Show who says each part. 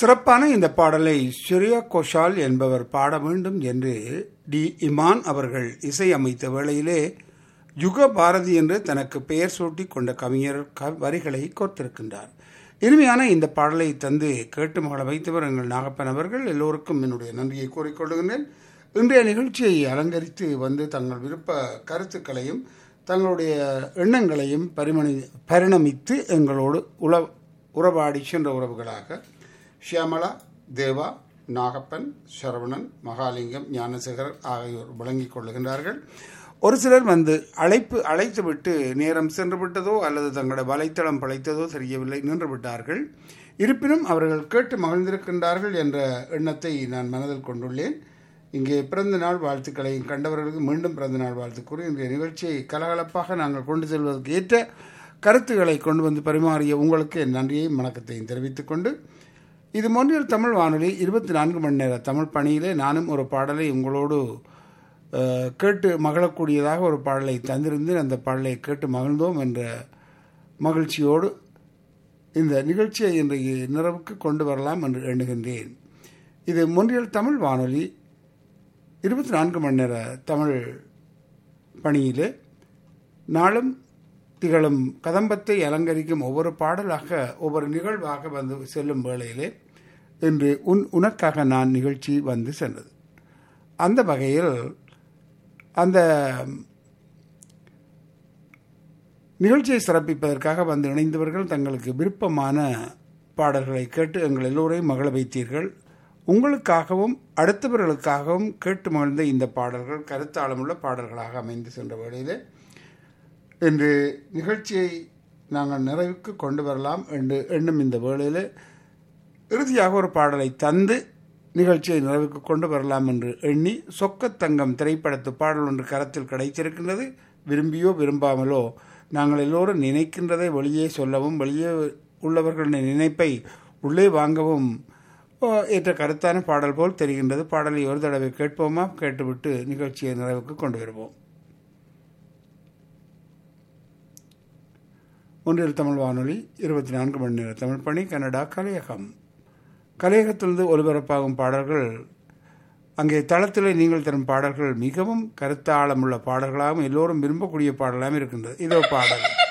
Speaker 1: சிறப்பான இந்த பாடலை ஸ்ரேயா கோஷால் என்பவர் பாட வேண்டும் என்று டி இமான் அவர்கள் இசை அமைத்த வேளையிலே யுக பாரதி என்று தனக்கு பெயர் சூட்டி கொண்ட கவிஞர் க- வரிகளை கோர்த்திருக்கின்றார் இனிமையான இந்த பாடலை தந்து கேட்டு மகள வைத்தவர் எங்கள் நாகப்பன் அவர்கள் எல்லோருக்கும் என்னுடைய நன்றியை கூறிக்கொள்கின்றேன் இன்றைய நிகழ்ச்சியை அலங்கரித்து வந்து தங்கள் விருப்ப கருத்துக்களையும் தங்களுடைய எண்ணங்களையும் பரிமணி பரிணமித்து எங்களோடு உல உறவாடி சென்ற உறவுகளாக ஷியாமளா தேவா நாகப்பன் சரவணன் மகாலிங்கம் ஞானசேகர் ஆகியோர் வழங்கிக் கொள்ளுகின்றார்கள் ஒரு சிலர் வந்து அழைப்பு அழைத்து விட்டு நேரம் சென்று விட்டதோ அல்லது தங்களுடைய வலைத்தளம் பழைத்ததோ தெரியவில்லை நின்று விட்டார்கள் இருப்பினும் அவர்கள் கேட்டு மகிழ்ந்திருக்கின்றார்கள் என்ற எண்ணத்தை நான் மனதில் கொண்டுள்ளேன் இங்கே பிறந்த நாள் வாழ்த்துக்களை கண்டவர்களுக்கு மீண்டும் பிறந்த நாள் வாழ்த்து கூறி இன்றைய நிகழ்ச்சியை கலகலப்பாக நாங்கள் கொண்டு செல்வதற்கு ஏற்ற கருத்துக்களை கொண்டு வந்து பரிமாறிய உங்களுக்கு என் நன்றியையும் வணக்கத்தையும் தெரிவித்துக் கொண்டு இது மொன்றியல் தமிழ் வானொலி இருபத்தி நான்கு மணி நேர தமிழ் பணியிலே நானும் ஒரு பாடலை உங்களோடு அஹ், கேட்டு மகிழக்கூடியதாக ஒரு பாடலை தந்திருந்தேன் அந்த பாடலை கேட்டு மகிழ்ந்தோம் என்ற மகிழ்ச்சியோடு இந்த நிகழ்ச்சியை இன்றைய நிறைவுக்கு கொண்டு வரலாம் என்று எண்ணுகின்றேன் இது மொன்றியல் தமிழ் வானொலி இருபத்தி நான்கு மணி நேர தமிழ் பணியிலே நாளும் திகழும் கதம்பத்தை அலங்கரிக்கும் ஒவ்வொரு பாடலாக ஒவ்வொரு நிகழ்வாக வந்து செல்லும் வேளையிலே இன்று உன் உனக்காக நான் நிகழ்ச்சி வந்து சென்றது அந்த வகையில் அந்த நிகழ்ச்சியை சிறப்பிப்பதற்காக வந்து இணைந்தவர்கள் தங்களுக்கு விருப்பமான பாடல்களை கேட்டு எங்கள் எல்லோரையும் மகிழ வைத்தீர்கள் உங்களுக்காகவும் அடுத்தவர்களுக்காகவும் கேட்டு மகிழ்ந்த இந்த பாடல்கள் கருத்தாளமுள்ள பாடல்களாக அமைந்து சென்ற வேளையிலே இன்று நிகழ்ச்சியை நாங்கள் நிறைவுக்கு கொண்டு வரலாம் என்று எண்ணும் இந்த வேளையில் இறுதியாக ஒரு பாடலை தந்து நிகழ்ச்சியை நிறைவுக்கு கொண்டு வரலாம் என்று எண்ணி சொக்கத்தங்கம் திரைப்படத்து பாடல் ஒன்று கரத்தில் கிடைத்திருக்கின்றது விரும்பியோ விரும்பாமலோ நாங்கள் எல்லோரும் நினைக்கின்றதை வெளியே சொல்லவும் வெளியே உள்ளவர்களின் நினைப்பை உள்ளே வாங்கவும் ஓ, ஏற்ற கருத்தான பாடல் போல் தெரிகின்றது பாடலை ஒரு தடவை கேட்போமா கேட்டுவிட்டு நிகழ்ச்சியை நிறைவுக்கு கொண்டு வருவோம் ஒன்றில் தமிழ் வானொலி இருபத்தி நான்கு மணி நேர தமிழ் பணி கனடா கலையகம் கலையகத்திலிருந்து ஒலிபரப்பாகும் பாடல்கள் அங்கே தளத்திலே நீங்கள் தரும் பாடல்கள் மிகவும் கருத்தாழமுள்ள பாடல்களாகவும் எல்லோரும் விரும்பக்கூடிய பாடலாகவும் இருக்கின்றது இதோ பாடல்